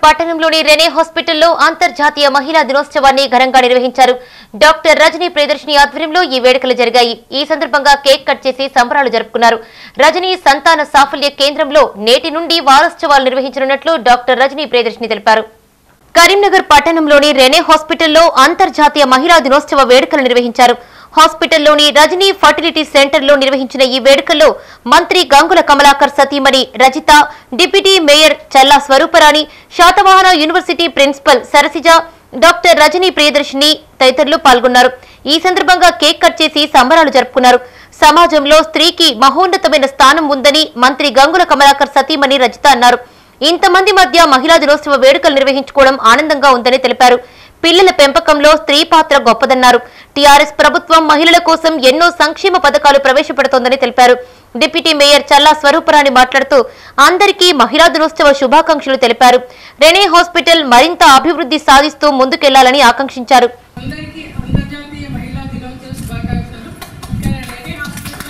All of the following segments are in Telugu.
పట్టణంలోని రెనే హాస్పిటల్లో అంతర్జాతీయ మహిళా దినోత్సవాన్ని ఘనంగా నిర్వహించారు డాక్టర్ రజనీ ప్రియదర్శిని ఆధ్వర్యంలో ఈ వేడుకలు జరిగాయి ఈ సందర్భంగా కేక్ కట్ చేసి సంబరాలు జరుపుకున్నారు రజనీ సంతాన సాఫల్య కేంద్రంలో నేటి నుండి వారోత్సవాలు నిర్వహించనున్నట్లు డాక్టర్ రజనీ ప్రియదర్శిని తెలిపారు కరీంనగర్ పట్టణంలోని రెనే హాస్పిటల్లో అంతర్జాతీయ మహిళా దినోత్సవ వేడుకలు నిర్వహించారు హాస్పిటల్లోని రజనీ ఫర్టిలిటీ సెంటర్లో నిర్వహించిన ఈ వేడుకల్లో మంత్రి గంగుల కమలాకర్ సతీమణి Rajitha deputy mayor Challa Swaruparani Satavahana university principal Sarasija doctor Rajani Priyadarshini తదితరులు పాల్గొన్నారు ఈ సందర్భంగా కేక్ కట్ చేసి సంబరాలు జరుపుకున్నారు సమాజంలో స్త్రీకి మహోన్నతమైన స్థానం ఉందని మంత్రి గంగుల కమలాకర్ సతీమణి రజిత అన్నారు ఇంతమంది మధ్య మహిళా దినోత్సవ వేడుకలు నిర్వహించుకోవడం ఆనందంగా ఉందని తెలిపారు పిల్లల పెంపకంలో స్త్రీ పాత్ర గొప్పదన్నారు టీఆర్ఎస్ ప్రభుత్వం మహిళల కోసం ఎన్నో సంక్షేమ పథకాలు ప్రవేశపెడుతోందని తెలిపారు డిప్యూటీ మేయర్ చల్లా స్వరూపరాణి మాట్లాడుతూ అందరికీ మహిళా దినోత్సవ శుభాకాంక్షలు తెలిపారు రెనే హాస్పిటల్ మరింత అభివృద్ధి సాధిస్తూ ముందుకెళ్లాలని ఆకాంక్షించారు అందరికీ అంతర్జాతీయ మహిళా దినోత్సవ శుభాకాంక్షలు ఇక్కడ రెడీ హాస్పిటల్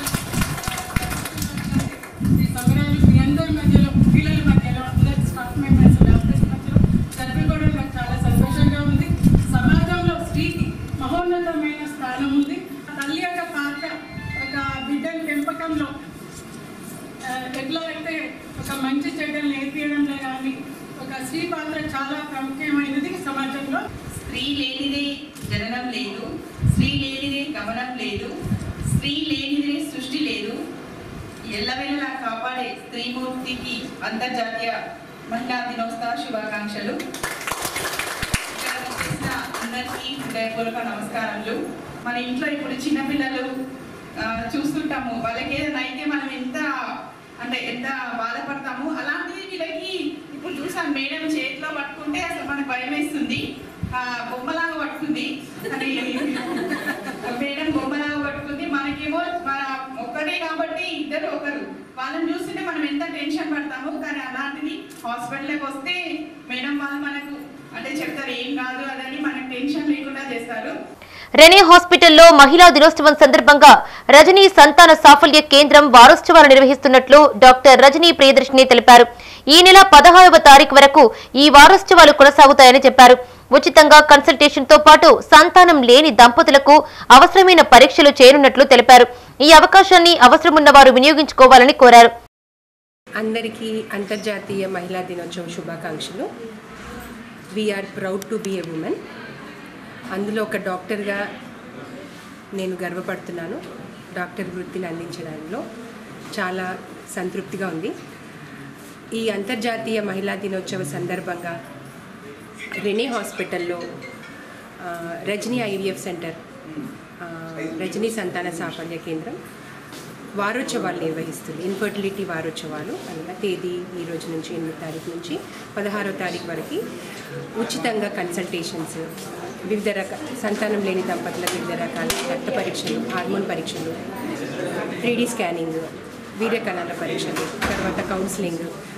ఈ సంబరాలు మీ అందరి మధ్యలో పిల్లల మధ్యలో అందరి స్టాఫ్ మెంబర్స్ డాక్టర్స్ మధ్యలో జరుపుకోవడం నాకు చాలా సంతోషంగా ఉంది సమాజంలో స్త్రీకి మహోన్నతమైన స్థానం ఉంది తల్లి యొక్క పాత్ర ఒక బిడ్డల పెంపకంలో ఆ, ఎట్లా అయితే ఒక మంచి చెడ్డలు నేర్పించడంలో కానీ ఒక స్త్రీ పాత్ర చాలా ప్రాముఖ్యమైనది సమాజంలో స్త్రీ లేనిదే జననం లేదు స్త్రీ లేనిదే గమనం లేదు స్త్రీ లేనిదే సృష్టి లేదు ఎల్లవెల్లలా కాపాడే స్త్రీమూర్తికి అంతర్జాతీయ మహిళా దినోత్సవ శుభాకాంక్షలు ఇక్కడ వచ్చేసిన అందరికీ హృదయపూర్వక నమస్కారములు మన ఇంట్లో ఇప్పుడు చిన్నపిల్లలు ఆ, చూస్తుంటాము వాళ్ళకి ఏదైనా అయితే మనం ఎంత అంటే ఎంత బాధపడతాము అలాంటిది వీళ్ళకి ఇప్పుడు చూసాను మేడం చేతిలో పట్టుకుంటే అసలు మనకు భయం వేస్తుంది ఆ, బొమ్మలాగా పట్టుకుంది అని మేడం బొమ్మలాగా పట్టుకుంది మనకేమో మన ఒక్కరే కాబట్టి ఇద్దరు ఒకరు వాళ్ళని చూస్తుంటే మనం ఎంత టెన్షన్ పడతాము కానీ అలాంటిది హాస్పిటల్కి వస్తే మేడం వాళ్ళు మనకు అంటే చెప్తారు ఏం కాదు అదని మనకు టెన్షన్ లేకుండా చేస్తారు రెనే హాస్పిటల్లో మహిళా దినోత్సవం సందర్భంగా రజనీ సంతాన సాఫల్య కేంద్రం వారోత్సవాలు నిర్వహిస్తున్నట్లు డాక్టర్ రజనీ ప్రియదర్శిని తెలిపారు ఈ నెల పదహారవ తారీఖు వరకు ఈ వారోత్సవాలు కొనసాగుతాయని చెప్పారు ఉచితంగా కన్సల్టేషన్ తో పాటు సంతానం లేని దంపతులకు అవసరమైన పరీక్షలు చేయనున్నట్లు తెలిపారు ఈ అవకాశాన్ని అవసరమున్న వారు వినియోగించుకోవాలని కోరారు అందరికీ అంతర్జాతీయ మహిళా దినోత్సవ శుభాకాంక్షలు we are proud to be a woman అందులో ఒక డాక్టర్గా నేను గర్వపడుతున్నాను డాక్టర్ వృత్తిని అందించడంలో చాలా సంతృప్తిగా ఉంది ఈ అంతర్జాతీయ మహిళా దినోత్సవ సందర్భంగా రెనీ హాస్పిటల్లో ఆ, రజనీ ఐవీఎఫ్ సెంటర్ ఆ, రజనీ సంతాన సాఫల్య కేంద్రం వారోత్సవాలు నిర్వహిస్తుంది ఇన్ఫర్టిలిటీ వారోత్సవాలు అనగా తేదీ ఈ రోజు నుంచి ఎనిమిది తారీఖు నుంచి పదహారో తారీఖు వరకు ఉచితంగా కన్సల్టేషన్స్ వివిధ రకాల సంతానం లేని దంపతులకు వివిధ రకాల రక్త పరీక్షలు హార్మోన్ పరీక్షలు త్రీడీ స్కానింగ్ వీర్య కణాల పరీక్షలు తర్వాత కౌన్సిలింగ్